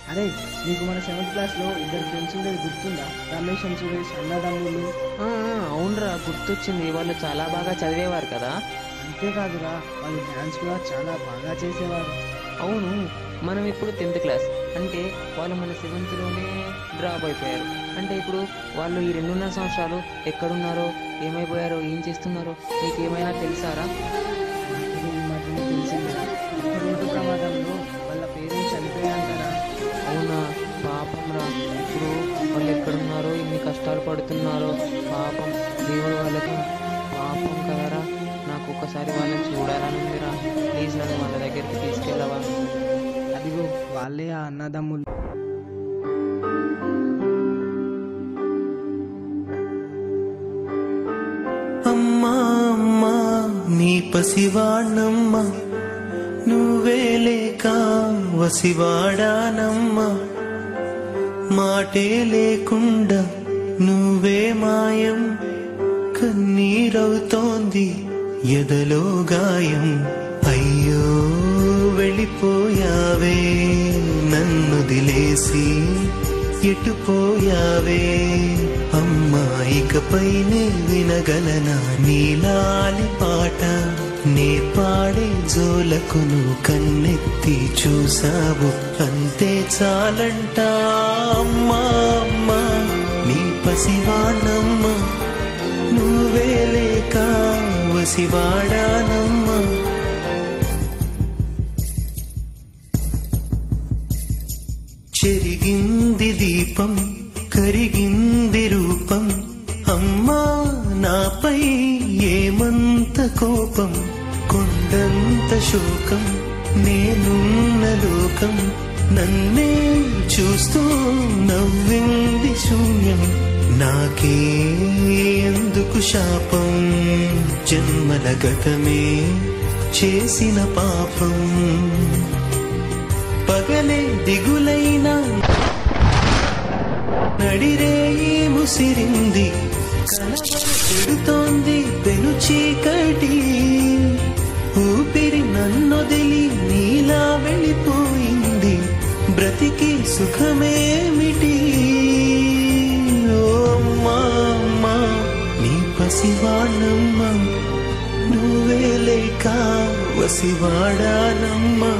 అరే నీకు మన సెవెంత్ క్లాస్లో ఇద్దరు ఫ్రెండ్స్ ఉండేది గుర్తుందా రమేష్ అండ్ సురేష్ అన్నదమ్ములు ఆ, ఆ, అవునరా గుర్తొచ్చింది వాళ్ళు చాలా బాగా చదివేవారు కదా అంతేకాదురా వాళ్ళు డ్యాన్స్ కూడా చాలా బాగా చేసేవారు అవును మనం ఇప్పుడు టెన్త్ క్లాస్ అంటే వాళ్ళు మన సెవెంత్లోనే డ్రాప్ అయిపోయారు అంటే ఇప్పుడు వాళ్ళు ఈ రెండున్నర సంవత్సరాలు ఎక్కడున్నారో ఏమైపోయారో ఏం చేస్తున్నారో మీకు ఏమైనా తెలుసారా నాకు ఈ మాత్రమే తెలిసిందిరా ఒక్క రోడ్డు ప్రమాదంలో వాళ్ళ పేరెంట్స్ చనిపోయారంటారా అవునా పాపం రా ఇప్పుడు వాళ్ళు ఎక్కడున్నారో ఎన్ని కష్టాలు పడుతున్నారో పాపం దేవుడు వాళ్ళకి పాపం కదరా నాకు ఒక్కసారి వాళ్ళని చూడాలని ఉందిరా ప్లీజ్ నన్ను వాళ్ళ దగ్గరికి తీసుకెళ్ళవా అదిగో వాళ్ళే ఆ అన్నదమ్ములు అమ్మా అమ్మా నీ పసివాణమ్మా నువ్వే లేక వసివాడానమ్మా మాటే లేకుండా నువ్వే మాయం కన్నీరవుతోంది ఎదలో గాయం అయ్యో వెళ్ళిపోయావే నన్ను దిలేసి ఎటుపోయావే అమ్మా ఇకపైనే వినగలనా నీలాలి పాట నే పాడే జోలకు నువ్వు కన్నెత్తి చూసావు అంతే చాలంట అమ్మా అమ్మా నీ పసివాణమ్మా నువ్వే లేక వసివాడానమ్మా చెరిగింది దీపం కరిగింది రూపం అమ్మా నాపై ఏమంత కోపం కొండంత శోకం నేనున్న లోకం నన్నే చూస్తూ నవ్వింది శూన్యం నాకే ఎందుకు శాపం జన్మల గతమే చేసిన పాపం పగలే దిగులైనా నడిరేయి ముసిరింది పెడుతోంది పెను చీకటి ఊపిరి నన్నొదిలి నీలా వెళ్ళిపోయింది బ్రతికి సుఖమేమిటి ఓ అమ్మా అమ్మా నీ పసివాణమ్మా నువ్వే లేక వసివాడానమ్మా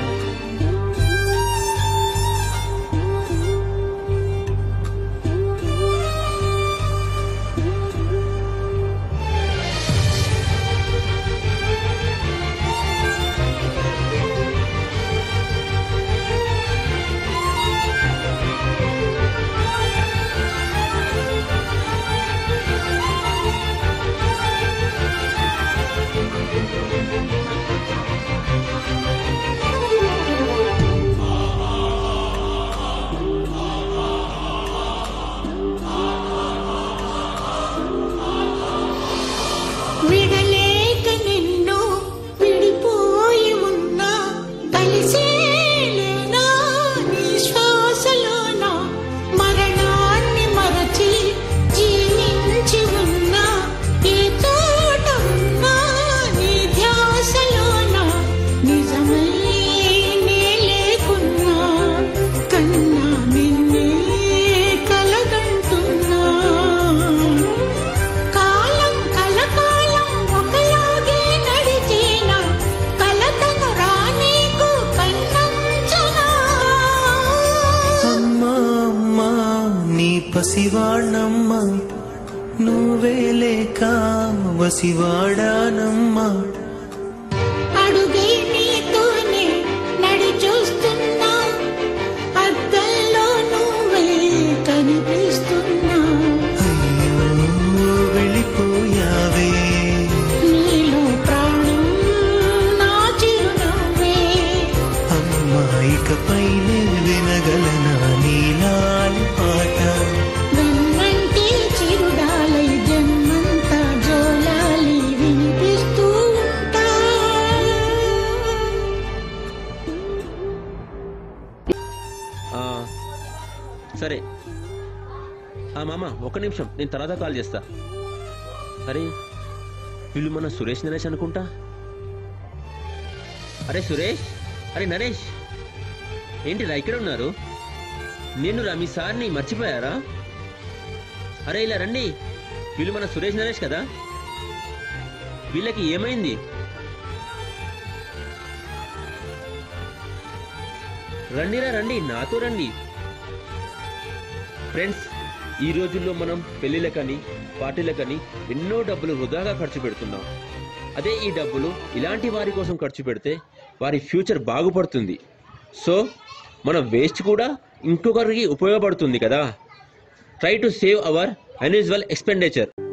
విడలేక నిన్ను విడిపోయి ఉన్నా కలిసేలేనా నీ శ్వాసలోన మరణాన్ని మరచి జీవించి ఉన్నా ఏ చోట ఉన్నా నీ ధ్యాసలోన నిజమై నే లేకున్నా కన్నా నిన్నే కలగంటున్నా కాలం కలకాలం ఒకలాగే నడిచేన కలతను రానీకు కన్నంచనా అమ్మా అమ్మా నీ పసివాణమ్మా నువ్వే లేక వసివాడానమ్మా అడుగే నీతోనే నడి చూస్తున్నా అద్దంలో నువ్వే కనిపిస్తున్నా అయ్యో వెళ్ళిపోయావే నీలో ప్రాణం నా చిరునవ్వే అమ్మాయికపైనే వినగలనా నీలాలి పాట వెన్నంటి చిరుడాలై జన్మంతా జోలాలి వినిపిస్తూ ఉంటా ఆ, సరే ఆ మామ ఒక్క నిమిషం నేను తర్వాత కాల్ చేస్తా అరే వీళ్ళు మన సురేష్ నరేష్ అనుకుంటా అరే సురేష్ అరే నరేష్ ఏంటిరా ఇక్కడ ఉన్నారు నేను రా మీ సార్ని మర్చిపోయారా అరే ఇలా రండి వీళ్ళు మన సురేష్ నరేష్ కదా వీళ్ళకి ఏమైంది రండిరా రండి నాతో రండి ఫ్రెండ్స్ ఈ రోజుల్లో మనం పెళ్లిళ్ళకని పార్టీలకని ఎన్నో డబ్బులు వృధాగా ఖర్చు పెడుతున్నాం అదే ఈ డబ్బులు ఇలాంటి వారి కోసం ఖర్చు పెడితే వారి ఫ్యూచర్ బాగుపడుతుంది సో మన వేస్ట్ కూడా ఇంకొకరికి ఉపయోగపడుతుంది కదా try to save our unusual expenditure